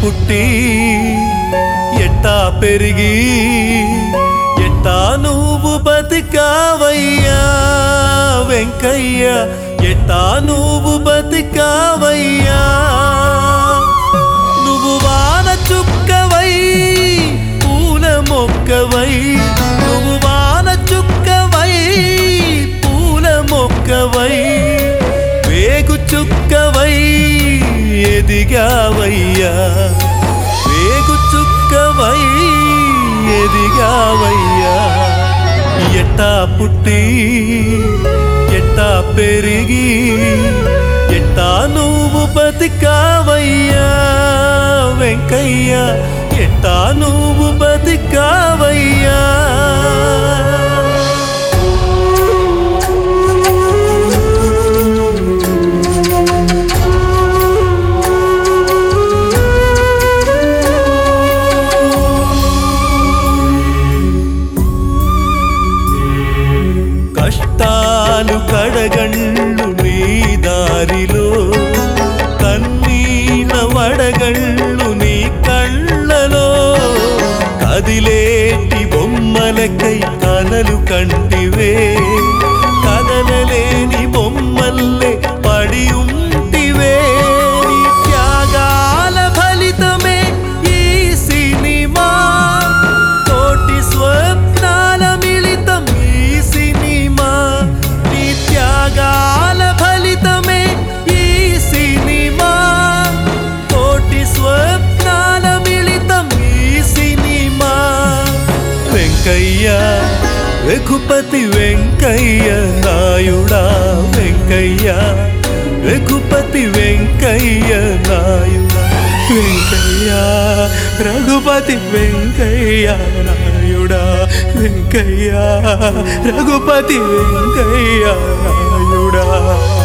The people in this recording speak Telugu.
పుట్టి ఎట్టా పెరిగి ఎట్టా నువ్వు బతికావయ్యా వెంకయ్య ఎట్టా నువ్వు బతికావయ్యా నువ్వు వాన చుక్కవై పూల మొక్కవై నువ్వు వాన చుక్కవై పూల మొక్కవై వేగు చుక్కవై ఎదిగావయ్యా వేగు చుక్కవై ఎదిగావయ్యా ఎట్టా పుట్టి ఎట్టా పెరిగి ఎట్టా నువ్వు బతికావయ్యా వెంకయ్య ఎట్టా నువ్వు బతికావయ్యా కష్టాలు కడగండ్లు నీ దారిలో కన్నీల వడగండ్లు నీ కళ్ళలో కదిలేటి బొమ్మలకై కలలు కంటివే కదలలేని బొమ్మల్లే పడి ఉంటివే నీ త్యాగాల ఫలితమే ఈ సినిమా కోటి స్వప్నాల మిళితం ఈ సినిమా నీ త్యాగాల ఫలితమే ఈ సినిమా కోటి స్వప్నాల మిళితం ఈ సినిమా వెంకయ్య రఘుపతి వెంకయ్య నాయుడా వెంకయ్య రఘుపతి వెంకయ్య నాయుడా వెంకయ్య రఘుపతి వెంకయ్య నాయుడా వెంకయ్య రఘుపతి వెంకయ్య నాయుడా